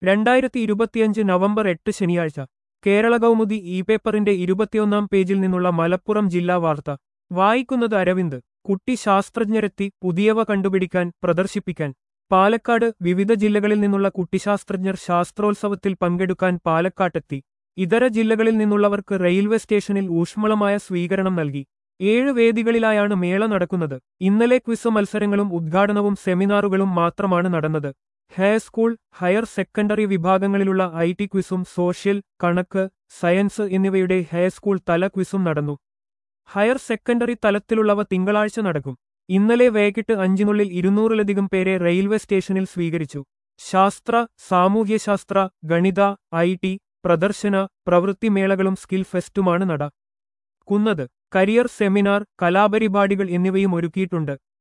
രണ്ടായിരത്തി ഇരുപത്തിയഞ്ച് നവംബർ എട്ട് ശനിയാഴ്ച കേരള കൗമുദി ഇ പേപ്പറിന്റെ ഇരുപത്തിയൊന്നാം പേജിൽ നിന്നുള്ള മലപ്പുറം ജില്ലാ വാർത്ത വായിക്കുന്നത് അരവിന്ദ് കുട്ടി ശാസ്ത്രജ്ഞരെത്തി പുതിയവ കണ്ടുപിടിക്കാൻ പ്രദർശിപ്പിക്കാൻ പാലക്കാട് വിവിധ ജില്ലകളിൽ നിന്നുള്ള കുട്ടിശാസ്ത്രജ്ഞർ ശാസ്ത്രോത്സവത്തിൽ പങ്കെടുക്കാൻ പാലക്കാട്ടെത്തി ഇതര ജില്ലകളിൽ നിന്നുള്ളവർക്ക് റെയിൽവേ സ്റ്റേഷനിൽ ഊഷ്മളമായ സ്വീകരണം നൽകി ഏഴ് വേദികളിലായാണ് മേള നടക്കുന്നത് ഇന്നലെ ക്വിസ് മത്സരങ്ങളും ഉദ്ഘാടനവും സെമിനാറുകളും മാത്രമാണ് നടന്നത് ഹൈസ്കൂൾ ഹയർ സെക്കൻഡറി വിഭാഗങ്ങളിലുള്ള ഐ ടി ക്വിസും സോഷ്യൽ കണക്ക് സയൻസ് എന്നിവയുടെ ഹൈസ്കൂൾ തല ക്വിസും നടന്നു ഹയർ സെക്കൻഡറി തലത്തിലുള്ളവ തിങ്കളാഴ്ച നടക്കും ഇന്നലെ വൈകിട്ട് അഞ്ചിനുള്ളിൽ ഇരുന്നൂറിലധികം പേരെ റെയിൽവേ സ്റ്റേഷനിൽ സ്വീകരിച്ചു ശാസ്ത്ര സാമൂഹ്യശാസ്ത്ര ഗണിത ഐ ടി പ്രദർശന പ്രവൃത്തിമേളകളും സ്കിൽ ഫെസ്റ്റുമാണ് നട കുന്നത് കരിയർ സെമിനാർ കലാപരിപാടികൾ എന്നിവയും ഒരുക്കിയിട്ടുണ്ട്